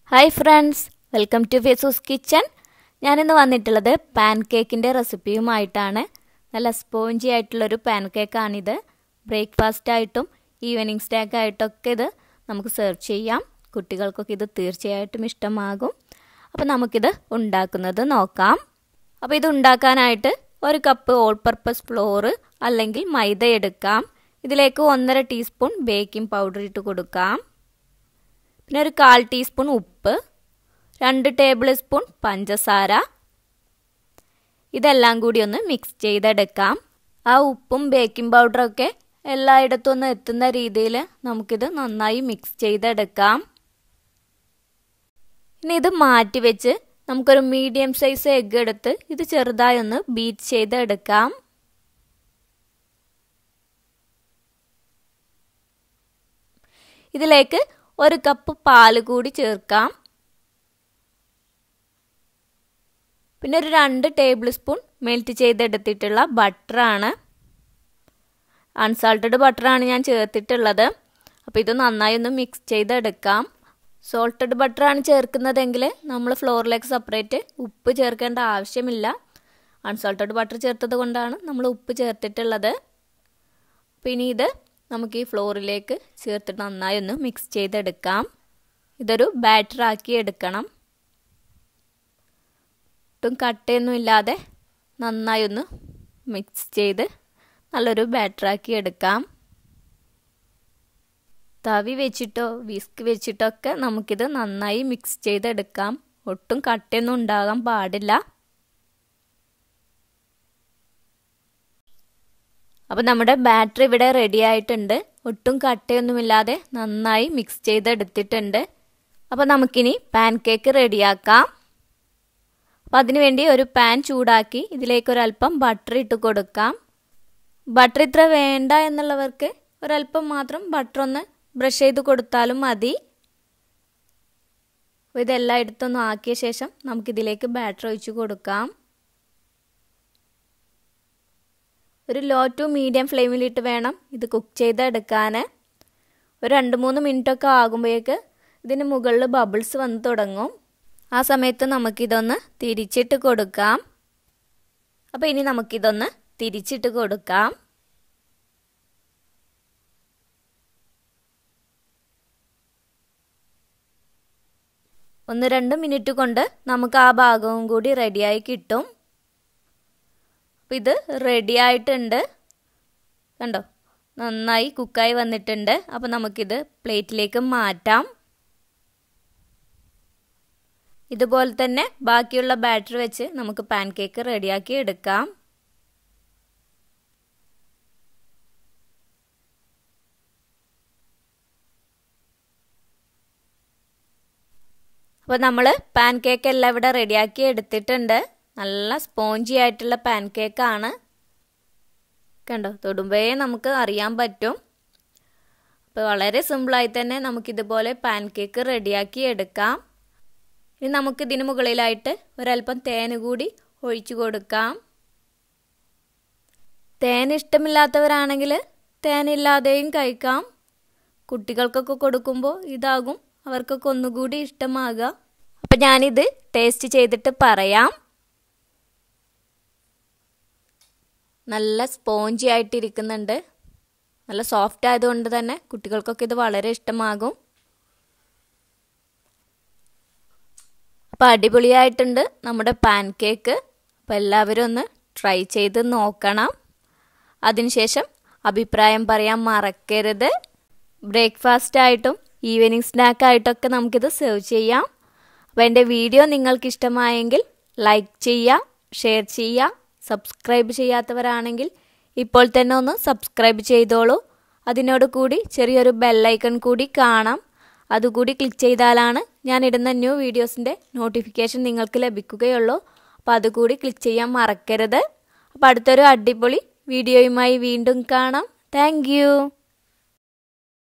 hi friends welcome to ഫേസൂസ് kitchen ഞാനിന്ന് വന്നിട്ടുള്ളത് പാൻ കേക്കിൻ്റെ റെസിപ്പിയുമായിട്ടാണ് നല്ല സ്പോഞ്ചി ആയിട്ടുള്ളൊരു പാൻ കേക്കാണിത് ബ്രേക്ക്ഫാസ്റ്റ് ആയിട്ടും ഈവനിങ് സ്നാക്ക് ആയിട്ടൊക്കെ ഇത് നമുക്ക് സെർവ് ചെയ്യാം കുട്ടികൾക്കൊക്കെ ഇത് തീർച്ചയായിട്ടും ഇഷ്ടമാകും അപ്പോൾ നമുക്കിത് ഉണ്ടാക്കുന്നത് നോക്കാം അപ്പോൾ ഇത് ഉണ്ടാക്കാനായിട്ട് ഒരു കപ്പ് ഓൾ പർപ്പസ് ഫ്ലോറ് അല്ലെങ്കിൽ മൈദ എടുക്കാം ഇതിലേക്ക് ഒന്നര ടീസ്പൂൺ ബേക്കിംഗ് പൗഡർ ഇട്ട് കൊടുക്കാം പിന്നെ ഒരു കാൽ ടീസ്പൂൺ ഉപ്പ് രണ്ട് ടേബിൾ സ്പൂൺ പഞ്ചസാര ഇതെല്ലാം കൂടി ഒന്ന് മിക്സ് ചെയ്തെടുക്കാം ആ ഉപ്പും ബേക്കിംഗ് പൗഡറൊക്കെ എല്ലായിടത്തും ഒന്ന് എത്തുന്ന രീതിയിൽ നമുക്കിത് നന്നായി മിക്സ് ചെയ്തെടുക്കാം ഇനി ഇത് മാറ്റി വെച്ച് നമുക്കൊരു മീഡിയം സൈസ് എഗ്ഗ് എടുത്ത് ഇത് ചെറുതായി ഒന്ന് ബീറ്റ് ചെയ്തെടുക്കാം ഇതിലേക്ക് ഒരു കപ്പ് പാല് കൂടി ചേർക്കാം പിന്നെ ഒരു രണ്ട് ടേബിൾ സ്പൂൺ മെൽറ്റ് ചെയ്തെടുത്തിട്ടുള്ള ബട്ടറാണ് അൺസാൾട്ടഡ് ബട്ടറാണ് ഞാൻ ചേർത്തിട്ടുള്ളത് അപ്പോൾ ഇത് നന്നായി ഒന്ന് മിക്സ് ചെയ്തെടുക്കാം സോൾട്ടഡ് ബട്ടറാണ് ചേർക്കുന്നതെങ്കിൽ നമ്മൾ ഫ്ലോറിലേക്ക് സെപ്പറേറ്റ് ഉപ്പ് ചേർക്കേണ്ട ആവശ്യമില്ല അൺസോൾട്ടഡ് ബട്ടർ ചേർത്തത് കൊണ്ടാണ് നമ്മൾ ഉപ്പ് ചേർത്തിട്ടുള്ളത് പിന്നെ ഇത് നമുക്ക് ഈ ഫ്ലോറിലേക്ക് ചേർത്തിട്ട് നന്നായി ഒന്ന് മിക്സ് ചെയ്തെടുക്കാം ഇതൊരു ബാറ്റർ ആക്കി എടുക്കണം ഒട്ടും കട്ടയൊന്നും ഇല്ലാതെ നന്നായി ഒന്ന് മിക്സ് ചെയ്ത് നല്ലൊരു ബാറ്ററാക്കി എടുക്കാം തവി വെച്ചിട്ടോ വിസ്ക് വെച്ചിട്ടോ ഒക്കെ നമുക്കിത് നന്നായി മിക്സ് ചെയ്തെടുക്കാം ഒട്ടും കട്ടയൊന്നും ഉണ്ടാകാൻ പാടില്ല അപ്പോൾ നമ്മുടെ ബാറ്ററി ഇവിടെ റെഡി ആയിട്ടുണ്ട് ഒട്ടും കട്ടയൊന്നുമില്ലാതെ നന്നായി മിക്സ് ചെയ്തെടുത്തിട്ടുണ്ട് അപ്പോൾ നമുക്കിനി പാൻ കേക്ക് റെഡിയാക്കാം അപ്പോൾ അതിനുവേണ്ടി ഒരു പാൻ ചൂടാക്കി ഇതിലേക്ക് ഒരല്പം ബട്ടർ ഇട്ട് കൊടുക്കാം ബട്ടർ ഇത്ര വേണ്ട എന്നുള്ളവർക്ക് ഒരല്പം മാത്രം ബട്ടർ ഒന്ന് ബ്രഷ് ചെയ്ത് കൊടുത്താലും മതി അപ്പോൾ ഇതെല്ലാം എടുത്തൊന്ന് ആക്കിയ ശേഷം നമുക്കിതിലേക്ക് ബാറ്റർ ഒഴിച്ച് കൊടുക്കാം ഒരു ലോ ടു മീഡിയം ഫ്ലെയിമിലിട്ട് വേണം ഇത് കുക്ക് ചെയ്തെടുക്കാൻ ഒരു രണ്ട് മൂന്ന് മിനിറ്റൊക്കെ ആകുമ്പോഴേക്ക് ഇതിന് മുകളിൽ ബബിൾസ് വന്ന് തുടങ്ങും ആ സമയത്ത് നമുക്കിതൊന്ന് തിരിച്ചിട്ട് കൊടുക്കാം അപ്പോൾ ഇനി നമുക്കിതൊന്ന് തിരിച്ചിട്ട് കൊടുക്കാം ഒന്ന് രണ്ട് മിനിറ്റ് കൊണ്ട് നമുക്ക് ആ ഭാഗവും കൂടി റെഡിയായി കിട്ടും അപ്പം ഇത് റെഡി ആയിട്ടുണ്ട് കണ്ടോ നന്നായി കുക്കായി വന്നിട്ടുണ്ട് അപ്പോൾ നമുക്കിത് പ്ലേറ്റിലേക്ക് മാറ്റാം ഇതുപോലെ തന്നെ ബാക്കിയുള്ള ബാറ്റർ വെച്ച് നമുക്ക് പാൻ കേക്ക് റെഡിയാക്കി എടുക്കാം അപ്പോൾ നമ്മൾ പാൻ കേക്ക് എല്ലാം ഇവിടെ റെഡിയാക്കി എടുത്തിട്ടുണ്ട് നല്ല സ്പോഞ്ചി ആയിട്ടുള്ള പാൻ കേക്കാണ് കണ്ടോ തൊടുമ്പേ നമുക്ക് അറിയാൻ പറ്റും അപ്പോൾ വളരെ സിമ്പിളായി തന്നെ നമുക്കിതുപോലെ പാൻ കേക്ക് റെഡിയാക്കി എടുക്കാം ഇനി നമുക്ക് ഇതിന് മുകളിലായിട്ട് ഒരല്പം തേന് കൂടി ഒഴിച്ചു കൊടുക്കാം തേൻ ഇഷ്ടമില്ലാത്തവരാണെങ്കിൽ തേനില്ലാതെയും കഴിക്കാം കുട്ടികൾക്കൊക്കെ കൊടുക്കുമ്പോൾ ഇതാകും അവർക്കൊക്കെ ഒന്നുകൂടി ഇഷ്ടമാകുക അപ്പം ഞാനിത് ടേസ്റ്റ് ചെയ്തിട്ട് പറയാം നല്ല സ്പോഞ്ചി ആയിട്ടിരിക്കുന്നുണ്ട് നല്ല സോഫ്റ്റ് ആയതുകൊണ്ട് തന്നെ കുട്ടികൾക്കൊക്കെ ഇത് വളരെ ഇഷ്ടമാകും അപ്പോൾ അടിപൊളിയായിട്ടുണ്ട് നമ്മുടെ പാൻ കേക്ക് അപ്പോൾ എല്ലാവരും ഒന്ന് ട്രൈ ചെയ്ത് നോക്കണം അതിനുശേഷം അഭിപ്രായം പറയാൻ മറക്കരുത് ബ്രേക്ക്ഫാസ്റ്റ് ആയിട്ടും ഈവനിങ് സ്നാക്കായിട്ടൊക്കെ നമുക്കിത് സെർവ് ചെയ്യാം അപ്പോൾ എൻ്റെ വീഡിയോ നിങ്ങൾക്ക് ഇഷ്ടമായെങ്കിൽ ലൈക്ക് ചെയ്യുക ഷെയർ ചെയ്യുക സബ്സ്ക്രൈബ് ചെയ്യാത്തവരാണെങ്കിൽ ഇപ്പോൾ തന്നെ ഒന്ന് സബ്സ്ക്രൈബ് ചെയ്തോളൂ അതിനോട് കൂടി ചെറിയൊരു ബെല്ലൈക്കൺ കൂടി കാണാം അതുകൂടി ക്ലിക്ക് ചെയ്താലാണ് ഞാൻ ഇടുന്ന ന്യൂ വീഡിയോസിൻ്റെ നോട്ടിഫിക്കേഷൻ നിങ്ങൾക്ക് ലഭിക്കുകയുള്ളൂ അപ്പോൾ അതുകൂടി ക്ലിക്ക് ചെയ്യാൻ മറക്കരുത് അപ്പോൾ അടുത്തൊരു അടിപൊളി വീഡിയോയുമായി വീണ്ടും കാണാം താങ്ക്